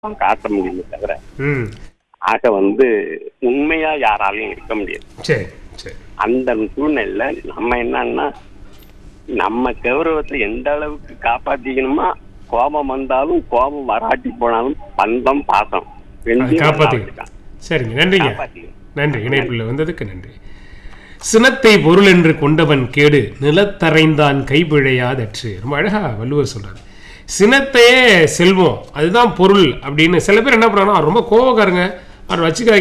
தான் காட்ட முடியுமே தவிர ம் ஆக வந்து உண்மையா யாராலையும் இருக்க முடியாது சரி சரி அந்த சூழ்நிலையில நம்ம என்னன்னா நம்ம கௌரவத்தை எந்த அளவுக்கு காப்பாத்திக்கணுமா கோபம் வந்தாலும் கோபம் வராட்டி போனாலும் பந்தம் பாசம் ரெண்டையும் காப்பாற்றிக்கலாம் சரிங்க நன்றிங்க காப்பாத்திக்கணும். நன்றி இணைப்பில் வந்ததுக்கு நன்றி சினத்தை பொருள் என்று கொண்டவன் கேடு நிலத்தரைந்தான் கைபிழையாதற்று ரொம்ப அழகா வள்ளுவர் சொல்றாரு சினத்தையே செல்வம் அதுதான் பொருள் அப்படின்னு சில பேர் என்ன பண்றாங்கன்னா ரொம்ப கோவக்காரங்க அவர் வச்சுக்காதீங்க